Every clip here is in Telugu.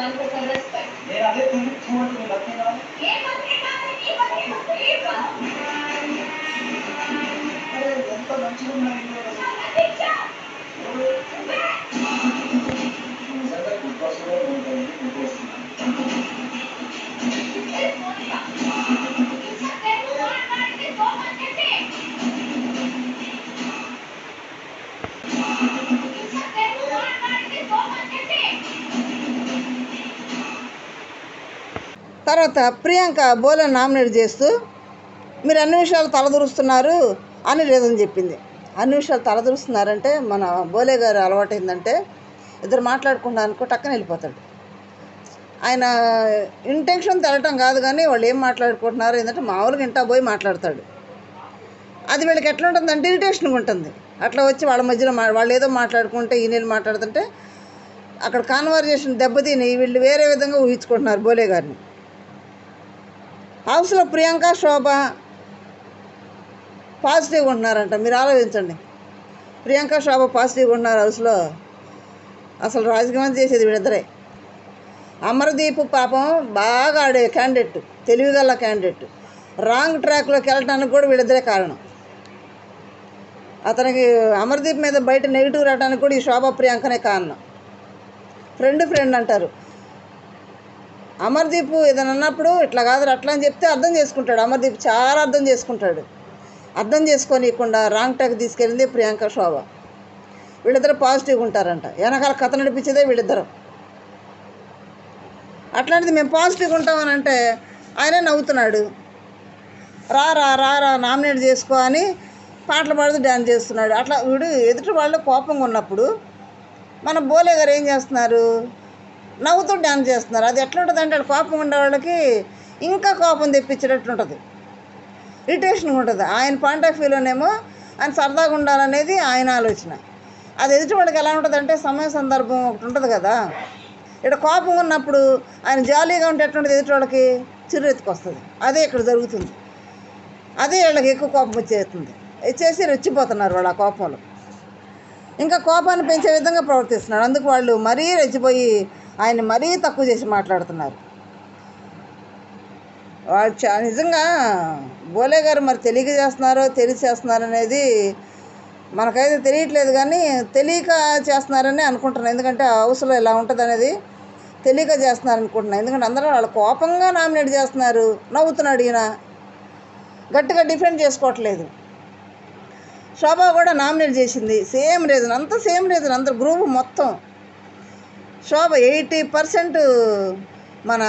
దానికి ఒక రెస్పెక్ట్ నేను అదే తుమ్మి చూడండి మీ భక్తి కావాలి ఏ మంత్రి కాదు నీ మంత్రి మంత్రి కాదు అరే ఎంత మంచిగా ఉన్నాయి అధ్యక్ష సందర్భం కోసమే ఉంటుంది ఇంకోస్తున్నాను ఇంకా తెలుగు మాట్లాడితే కోపంటే ఇంకా తెలుగు మాట్లాడితే కోపంటే తర్వాత ప్రియాంక బోలే నామినేట్ చేస్తూ మీరు అన్ని విషయాలు తలదూరుస్తున్నారు అని రీజన్ చెప్పింది అన్ని విషయాలు తలదూరుస్తున్నారంటే మన బోలే గారు అలవాటు ఏంటంటే ఇద్దరు మాట్లాడుకుంటా అనుకో టక్కన వెళ్ళిపోతాడు ఆయన ఇంటెన్షన్ తెలటం కాదు కానీ వాళ్ళు ఏం మాట్లాడుకుంటున్నారు ఏంటంటే మామూలుగా ఇంటా పోయి మాట్లాడతాడు అది వీళ్ళకి ఎట్లా ఉంటుందంటే ఇరిటేషన్గా ఉంటుంది అట్లా వచ్చి వాళ్ళ మధ్యలో మా వాళ్ళు ఏదో మాట్లాడుకుంటే ఈ నీళ్ళు మాట్లాడుతుంటే అక్కడ కాన్వర్జేషన్ దెబ్బతిని వీళ్ళు వేరే విధంగా ఊహించుకుంటున్నారు బోలే గారిని హౌస్లో ప్రియాంక శోభ పాజిటివ్గా ఉంటున్నారంట మీరు ఆలోచించండి ప్రియాంక శోభ పాజిటివ్గా ఉన్నారు హౌస్లో అసలు రాజకీయం చేసేది వీళ్ళిద్దరే అమరదీప్ పాపం బాగా ఆడే క్యాండిడేట్ తెలివిగల క్యాండిడేట్ రాంగ్ ట్రాక్లోకి వెళ్ళటానికి కూడా వీళ్ళిద్దరే కారణం అతనికి అమర్దీప్ మీద బయట నెగిటివ్ రావడానికి కూడా ఈ శోభా ప్రియాంకనే కారణం ఫ్రెండ్ ఫ్రెండ్ అంటారు అమర్దీప్ ఏదైనా అన్నప్పుడు ఇట్లా కాదు అట్లా అని చెప్తే అర్థం చేసుకుంటాడు అమర్దీప్ చాలా అర్థం చేసుకుంటాడు అర్థం చేసుకోనీయకుండా రాంగ్ ట్రాక్ తీసుకెళ్ళింది ప్రియాంక శోభ వీళ్ళిద్దరు పాజిటివ్గా ఉంటారంట వెనకాల కథ నడిపించేదే వీళ్ళిద్దరు అట్లాంటిది మేము పాజిటివ్గా ఉంటామని అంటే ఆయనే నవ్వుతున్నాడు రా రా రా రా నామినేట్ చేసుకో అని పాటలు పాడుతూ డ్యాన్స్ చేస్తున్నాడు అట్లా వీడు ఎదుటి వాళ్ళు కోపంగా ఉన్నప్పుడు మన బోలే గారు ఏం చేస్తున్నారు నవ్వుతూ డ్యాన్స్ చేస్తున్నారు అది ఎట్లా ఉంటుంది అంటే కోపం ఉండే వాళ్ళకి ఇంకా కోపం తెప్పించేటట్టు ఉంటుంది ఇరిటేషన్గా ఉంటుంది ఆయన పాయింట్ ఆఫ్ వ్యూలోనేమో ఆయన సరదాగా ఉండాలనేది ఆయన ఆలోచన అది ఎదుటి వాడికి ఎలా ఉంటుంది అంటే సమయ సందర్భం ఒకటి ఉంటుంది కదా ఇక్కడ కోపం ఉన్నప్పుడు ఆయన జాలీగా ఉంటే ఎట్లుంటుంది ఎదుటి వాళ్ళకి చిర్రెత్తుకొస్తుంది అదే ఇక్కడ జరుగుతుంది అదే వీళ్ళకి ఎక్కువ కోపం వచ్చేస్తుంది వచ్చేసి రెచ్చిపోతున్నారు వాళ్ళు ఆ కోపంలో ఇంకా కోపాన్ని పెంచే విధంగా ప్రవర్తిస్తున్నాడు అందుకు వాళ్ళు మరీ రెచ్చిపోయి ఆయన మరీ తక్కువ చేసి మాట్లాడుతున్నారు వాళ్ళు చా నిజంగా బోలే గారు మరి తెలియక చేస్తున్నారో తెలిసి చేస్తున్నారో అనేది మనకైతే తెలియట్లేదు కానీ తెలియక చేస్తున్నారని అనుకుంటున్నాను ఎందుకంటే ఆ హౌస్లో ఎలా ఉంటుంది అనేది తెలియక చేస్తున్నారు అనుకుంటున్నాను ఎందుకంటే అందరూ వాళ్ళు కోపంగా నామినేట్ చేస్తున్నారు నవ్వుతున్నాడు ఈయన గట్టిగా డిఫెండ్ చేసుకోవట్లేదు శోభ కూడా నామినేట్ చేసింది సేమ్ రీజన్ అంతా సేమ్ రీజన్ అందరు గ్రూప్ మొత్తం శోభ ఎయిటీ పర్సెంట్ మన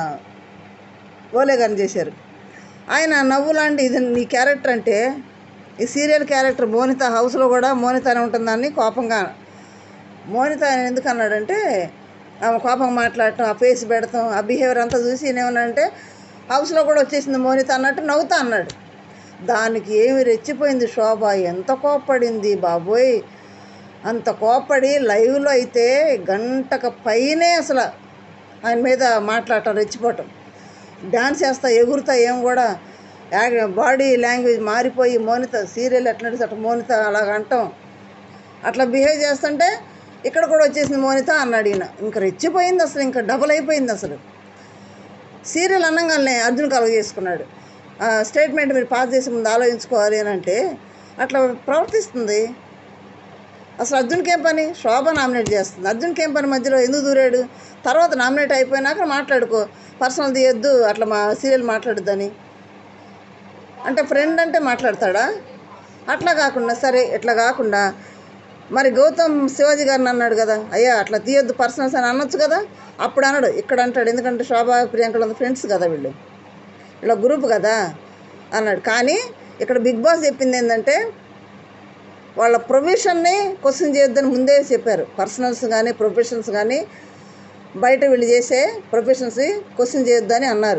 ఓలే గారిని చేశారు ఆయన నవ్వు లాంటి ఇది నీ క్యారెక్టర్ అంటే ఈ సీరియల్ క్యారెక్టర్ మోనిత హౌస్లో కూడా మోనిత అని ఉంటుందని కోపంగా మోనిత ఆయన ఎందుకు అన్నాడంటే ఆమె కోపంగా మాట్లాడటం ఆ ఫేస్ పెడతాం ఆ బిహేవియర్ అంతా చూసి ఏమన్నాడంటే హౌస్లో కూడా వచ్చేసింది మోనిత అన్నట్టు నవ్వుతా అన్నాడు దానికి ఏమి రెచ్చిపోయింది శోభ ఎంత కోప్పడింది బాబోయ్ అంత కోప్పడి లైవ్లో అయితే గంటకు పైనే అసలు ఆయన మీద మాట్లాడటం రెచ్చిపోవటం డాన్స్ చేస్తా ఎగురుతా ఏం కూడా యా- బాడీ లాంగ్వేజ్ మారిపోయి మోనిత సీరియల్ ఎట్లా నడిస్తే అట్లా మోనిత అలాగ అంటాం అట్లా బిహేవ్ చేస్తుంటే ఇక్కడ కూడా వచ్చేసింది మోనిత అన్నాడు ఈయన ఇంకా రెచ్చిపోయింది అసలు ఇంకా డబుల్ అయిపోయింది అసలు సీరియల్ అన్నంగానే అర్జున్ కలుగ చేసుకున్నాడు ఆ, స్టేట్మెంట్ మీరు పాస్ చేసే ముందు ఆలోచించుకోవాలి అని అంటే అట్లా ప్రవర్తిస్తుంది అసలు అర్జున్కి ఏం పని శోభ నామినేట్ చేస్తుంది అర్జున్కి ఏం పని మధ్యలో ఎందుకు దూరాడు తర్వాత నామినేట్ అయిపోయినాక మాట్లాడుకో పర్సనల్ తీయొద్దు అట్లా మా సీరియల్ మాట్లాడొద్దని అంటే ఫ్రెండ్ అంటే మాట్లాడతాడా అట్లా కాకుండా సరే ఇట్లా కాకుండా మరి గౌతమ్ శివాజీ గారిని అన్నాడు కదా అయ్యా అట్లా తీయొద్దు పర్సనల్స్ అని అనొచ్చు కదా అప్పుడు అన్నాడు ఇక్కడ అంటాడు ఎందుకంటే శోభా ప్రియాంకలు ఫ్రెండ్స్ కదా వీళ్ళు ఇలా గ్రూప్ కదా అన్నాడు కానీ ఇక్కడ బిగ్ బాస్ చెప్పింది ఏంటంటే వాళ్ళ ప్రొఫెషన్ని క్వశ్చన్ చేయొద్దని ముందే చెప్పారు పర్సనల్స్ కానీ ప్రొఫెషన్స్ కానీ బయట వీళ్ళు చేసే ప్రొఫెషన్స్ క్వశ్చన్ చేయొద్దని అన్నారు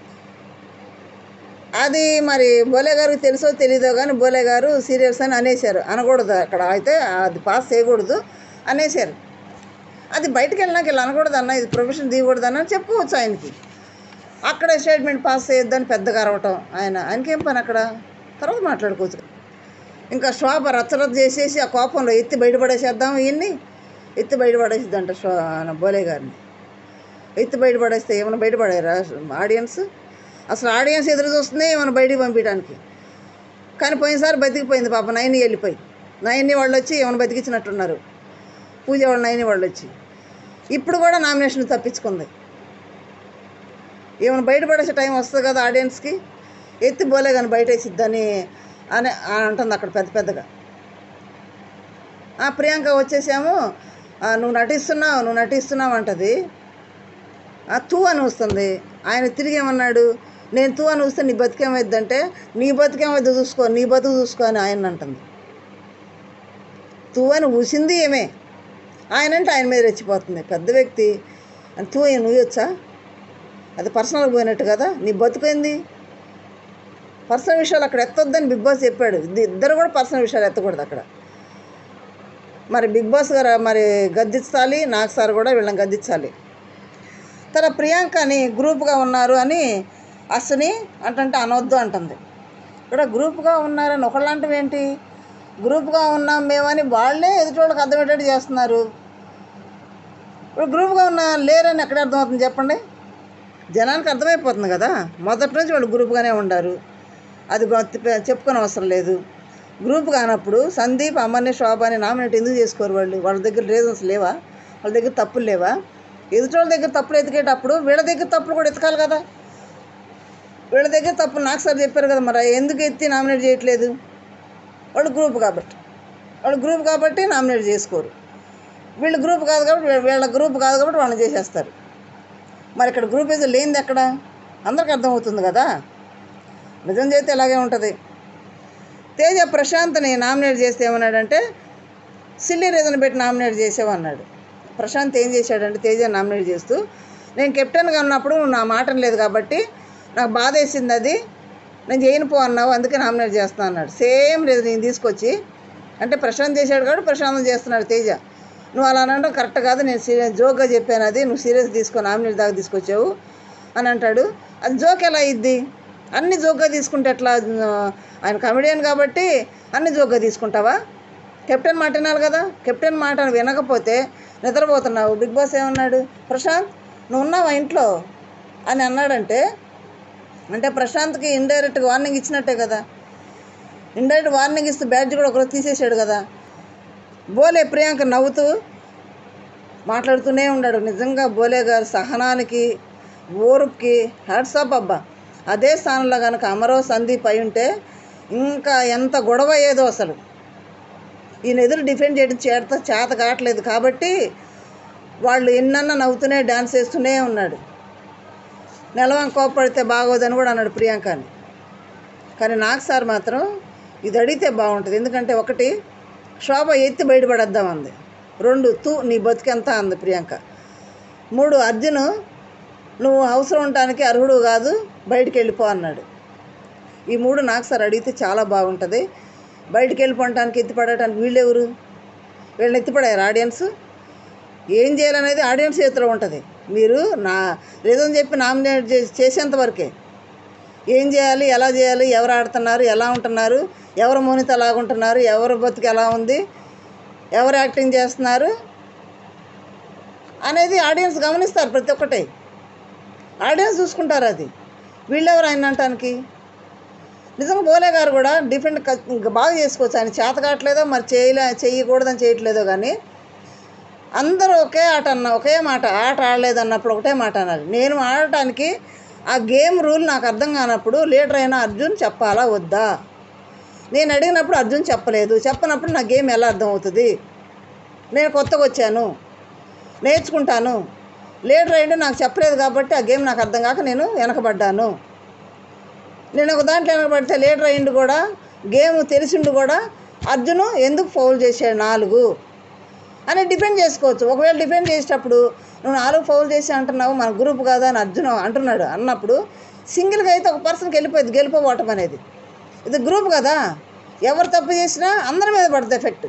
అది మరి బోలే గారికి తెలుసో తెలీదో కానీ బోలే గారు సీరియల్స్ అని అనేశారు అనకూడదు అక్కడ అయితే అది పాస్ చేయకూడదు అనేశారు అది బయటికి వెళ్ళినాక ఇలా అనకూడదు అన్న ఇది ప్రొఫెషన్ తీయకూడదు అన్న చెప్పుకోవచ్చు ఆయనకి అక్కడ స్టేట్మెంట్ పాస్ చేయొద్దని పెద్దగా అరవటం ఆయన ఆయనకేం పని అక్కడ తర్వాత మాట్లాడుకోవచ్చు ఇంకా శోభ రచ్చరచ్చ చేసేసి ఆ కోపంలో ఎత్తి బయటపడేసేద్దాం ఈయన్ని ఎత్తి బయటపడేసిద్దంట శో బోలే గారిని ఎత్తి బయటపడేస్తే ఏమైనా బయటపడారా ఆడియన్స్ అసలు ఆడియన్స్ ఎదురు చూస్తుంది ఏమైనా బయటికి పంపించడానికి కానీ పోయినసారి బతికిపోయింది పాప నైని వెళ్ళిపోయి నైని వాళ్ళు వచ్చి ఏమైనా బతికించినట్టున్నారు పూజ వాళ్ళు నైని వాళ్ళు వచ్చి ఇప్పుడు కూడా నామినేషన్ తప్పించుకుంది ఏమైనా బయటపడేసే టైం వస్తుంది కదా ఆడియన్స్కి ఎత్తి పోలే కానీ బయట వేసిద్దని అని అని అంటుంది అక్కడ పెద్ద పెద్దగా ఆ ప్రియాంక వచ్చేసాము "ఆ, నువ్వు నటిస్తున్నావు నువ్వు నటిస్తున్నావు అంటది ఆ తూ అని వస్తుంది ఆయన తిరిగి ఏమన్నాడు నేను తూ అని వస్తే నీ బతికేమైద్దంటే నీ బతికేమైద్ది చూసుకో నీ బతుకు చూసుకో అని ఆయన అంటుంది తూ అని ఊసింది ఏమే ఆయన అంటే ఆయన మీద రెచ్చిపోతుంది పెద్ద వ్యక్తి అని తూ అని నువ్వొచ్చా అది పర్సనల్ పోయినట్టు కదా నీ బతుకైంది పర్సనల్ విషయాలు అక్కడ ఎత్తొద్దని బిగ్ బాస్ చెప్పాడు ఇది ఇద్దరు కూడా పర్సనల్ విషయాలు ఎత్తకూడదు అక్కడ మరి బిగ్ బాస్ గారు మరి గద్దించాలి నాకు సార్ కూడా వీళ్ళని గద్దించాలి తర్వాత ప్రియాంకని గ్రూప్గా ఉన్నారు అని అశ్విని అంటుంటే అనవద్దు అంటుంది ఇక్కడ గ్రూప్గా ఉన్నారని ఒకళ్ళంటే ఏంటి గ్రూప్గా ఉన్నాం మేమని వాళ్ళే ఎదుటోళ్ళకి అర్థమయ్యేటట్టు చేస్తున్నారు ఇప్పుడు గ్రూప్గా ఉన్న లేరని ఎక్కడ అర్థమవుతుంది చెప్పండి జనానికి అర్థమైపోతుంది కదా మొదటి నుంచి వాళ్ళు గ్రూప్గానే ఉండారు అది గొప్ప- చెప్పుకొని అవసరం లేదు గ్రూప్ కానప్పుడు సందీప్ అమ్మని శోభని నామినేట్ ఎందుకు చేసుకోరు వాళ్ళు వాళ్ళ దగ్గర రీజన్స్ లేవా వాళ్ళ దగ్గర తప్పులు లేవా ఎదుటి వాళ్ళ దగ్గర తప్పులు ఎతికేటప్పుడు వీళ్ళ దగ్గర తప్పులు కూడా ఎతకాలి కదా వీళ్ళ దగ్గర తప్పులు నాకు సార్ చెప్పారు కదా మరి ఎందుకు ఎత్తి నామినేట్ చేయట్లేదు వాళ్ళు గ్రూప్ కాబట్టి వాళ్ళు గ్రూప్ కాబట్టి నామినేట్ చేసుకోరు వీళ్ళు గ్రూప్ కాదు కాబట్టి వీ- వీళ్ళ గ్రూప్ కాదు కాబట్టి వాళ్ళని చేసేస్తారు మరి ఇక్కడ గ్రూప్ ఏదో లేనిది ఎక్కడ అందరికి అర్థమవుతుంది కదా నిజం చేస్తే ఇలాగే ఉంటుంది తేజ ప్రశాంత్ని నామినేట్ చేస్తే ఏమన్నాడంటే సిల్లీ రీజన్ పెట్టి నామినేట్ చేసావు అన్నాడు ప్రశాంత్ ఏం చేశాడంటే తేజ నామినేట్ చేస్తూ నేను కెప్టెన్గా ఉన్నప్పుడు నువ్వు నా మాట లేదు కాబట్టి నాకు బాధ వేసింది అది నేను చేయను పో అన్నావు అందుకే నామినేట్ చేస్తున్నా అన్నాడు సేమ్ రీజన్ నేను తీసుకొచ్చి అంటే ప్రశాంత్ చేశాడు కాబట్టి ప్రశాంతం చేస్తున్నాడు తేజ నువ్వు అలా అనడం కరెక్ట్ కాదు నేను సీరియస్ జోక్గా చెప్పాను అది నువ్వు సీరియస్ తీసుకో నామినేట్ దాకా తీసుకొచ్చావు అని అంటాడు అది జోక్ ఎలా అయ్యిద్ది అన్ని జోక్గా తీసుకుంటే ఎట్లా ఆ, ఆయన కమెడియన్ కాబట్టి అన్ని జోక్గా తీసుకుంటావా కెప్టెన్ మాట వినాలి కదా కెప్టెన్ మాట వినకపోతే నిద్రపోతున్నావు బిగ్ బాస్ ఏమన్నాడు ప్రశాంత్ నువ్వు ఉన్నావా ఇంట్లో అని అన్నాడంటే అంటే ప్రశాంత్కి ఇండైరెక్ట్గా వార్నింగ్ ఇచ్చినట్టే కదా ఇండైరెక్ట్ వార్నింగ్ ఇస్తూ బ్యాడ్జ్ కూడా ఒకరోజు తీసేసాడు కదా బోలే ప్రియాంక నవ్వుతూ మాట్లాడుతూనే ఉన్నాడు నిజంగా బోలే గారు సహనానికి ఓర్పుకి హ్యాట్సాప్ అబ్బా అదే స్థానంలో కనుక అమరో సందీప్ అయి ఉంటే ఇంకా ఎంత గొడవ అయ్యేదో అసలు ఈయన ఎదురు డిఫెండ్ చేయడం చేత చేత కావట్లేదు కాబట్టి వాళ్ళు ఎన్నన్నా నవ్వుతూనే డాన్స్ చేస్తూనే ఉన్నాడు నెలవం కోప్పడితే బాగోదని కూడా అన్నాడు ప్రియాంకని కానీ నాకు సార్ మాత్రం ఇది అడిగితే బాగుంటుంది ఎందుకంటే ఒకటి శోభ ఎత్తి బయటపడేద్దాం అంది రెండు తూ నీ బతికెంత అంది ప్రియాంక మూడు అర్జును నువ్వు అవసరం ఉండటానికి అర్హుడు కాదు బయటికి వెళ్ళిపో అన్నాడు ఈ మూడు నాకు సార్ అడిగితే చాలా బాగుంటుంది బయటికి వెళ్ళిపోవటానికి ఎత్తిపడటానికి వీళ్ళెవరు వీళ్ళని ఎత్తిపడారు ఆడియన్స్ ఏం చేయాలనేది ఆడియన్స్ చేతిలో ఉంటుంది మీరు నా రీజన్ చెప్పి నామినేట్ చేసి చేసేంత వరకే ఏం చేయాలి ఎలా చేయాలి ఎవరు ఆడుతున్నారు ఎలా ఉంటున్నారు ఎవరు మోనిత ఎలాగుంటున్నారు ఎవరు బతుకు ఎలా ఉంది ఎవరు యాక్టింగ్ చేస్తున్నారు అనేది ఆడియన్స్ గమనిస్తారు ప్రతి ఒక్కటి ఆడియన్స్ చూసుకుంటారు అది వీళ్ళెవరు ఆయన అంటానికి నిజంగా బోలే గారు కూడా డిఫెండ్ క- బాగా చేసుకోవచ్చు ఆయన చేత కావట్లేదో మరి చేయలే చేయకూడదని చేయట్లేదో కానీ అందరూ ఒకే ఆట అన్న ఒకే మాట ఆట ఆడలేదు అన్నప్పుడు ఒకటే మాట అన్నారు నేను ఆడటానికి ఆ గేమ్ రూల్ నాకు అర్థం కానప్పుడు లీడర్ అయిన అర్జున్ చెప్పాలా వద్దా నేను అడిగినప్పుడు అర్జున్ చెప్పలేదు చెప్పనప్పుడు నా గేమ్ ఎలా అర్థమవుతుంది నేను కొత్తగా వచ్చాను నేర్చుకుంటాను లీడర్ అయ్యిండు నాకు చెప్పలేదు కాబట్టి ఆ గేమ్ నాకు అర్థం కాక నేను వెనకబడ్డాను నేను ఒక దాంట్లో వెనకబడితే లీడర్ అయ్యిండు కూడా గేమ్ తెలిసిండు కూడా అర్జును ఎందుకు ఫౌల్ చేశాడు నాలుగు అని డిపెండ్ చేసుకోవచ్చు ఒకవేళ డిపెండ్ చేసేటప్పుడు నువ్వు నాలుగు ఫౌల్ చేసి అంటున్నావు మన గ్రూప్ కాదా అని అర్జున్ అంటున్నాడు అన్నప్పుడు సింగిల్గా అయితే ఒక పర్సన్కి వెళ్ళిపోయింది గెలిపోవటం అనేది ఇది గ్రూప్ కదా ఎవరు తప్పు చేసినా అందరి మీద పడుతుంది ఎఫెక్ట్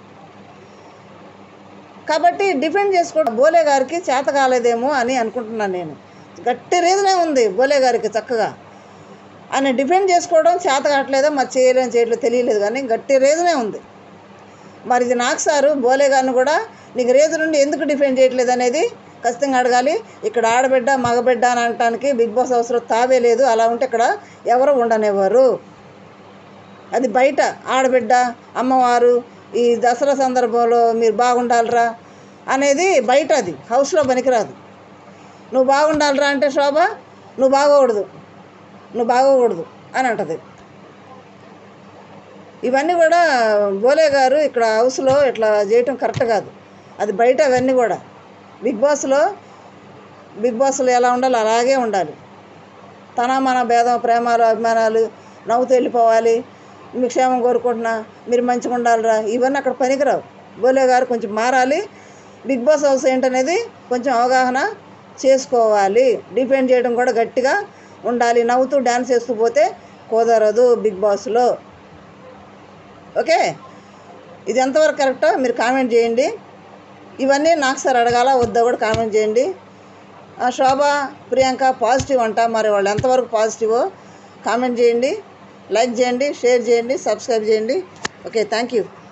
కాబట్టి డిఫెండ్ చేసుకోవడం బోలే గారికి చేత కాలేదేమో అని అనుకుంటున్నాను నేను గట్టి రీజనే ఉంది బోలే గారికి చక్కగా ఆయన డిఫెండ్ చేసుకోవడం చేత కావట్లేదో మరి చేయలేని చేయట్లేదు తెలియలేదు కానీ గట్టి రీజనే ఉంది మరి ఇది నాకు సారు బోలే గారిని కూడా నీకు రీజన్ నుండి ఎందుకు డిఫెండ్ చేయట్లేదు అనేది ఖచ్చితంగా అడగాలి ఇక్కడ ఆడబిడ్డ మగబిడ్డ అని అనటానికి బిగ్ బాస్ అవసరం తావే లేదు అలా ఉంటే ఇక్కడ ఎవరు ఉండనివ్వరు అది బయట ఆడబిడ్డ అమ్మవారు ఈ దసరా సందర్భంలో మీరు బాగుండాలిరా అనేది బయట అది హౌస్లో పనికిరాదు నువ్వు బాగుండాలిరా అంటే శోభ నువ్వు బాగోకూడదు నువ్వు బాగోకూడదు అని అంటది ఇవన్నీ కూడా బోలే గారు ఇక్కడ హౌస్లో ఇట్లా చేయటం కరెక్ట్ కాదు అది బయట అవన్నీ కూడా బిగ్ బాస్లో బిగ్ బాస్లో ఎలా ఉండాలో అలాగే ఉండాలి తన మన భేదం ప్రేమాలు అభిమానాలు నవ్వుతూ వెళ్ళిపోవాలి మీ క్షేమం కోరుకుంటున్నా మీరు మంచిగా ఉండాలిరా ఇవన్నీ అక్కడ పనికిరావు బోలే గారు కొంచెం మారాలి బిగ్ బాస్ హౌస్ ఏంటనేది కొంచెం అవగాహన చేసుకోవాలి డిపెండ్ చేయడం కూడా గట్టిగా ఉండాలి నవ్వుతూ డ్యాన్స్ చేస్తూ పోతే కుదరదు బిగ్ బాస్లో ఓకే ఇది ఎంతవరకు కరెక్టో మీరు కామెంట్ చేయండి ఇవన్నీ నాకు సార్ అడగాల వద్దా కూడా కామెంట్ చేయండి ఆ, శోభ ప్రియాంక పాజిటివ్ అంట మరి వాళ్ళు ఎంతవరకు పాజిటివో కామెంట్ చేయండి లైక్ చేయండి షేర్ చేయండి సబ్స్క్రైబ్ చేయండి ఓకే థ్యాంక్ యూ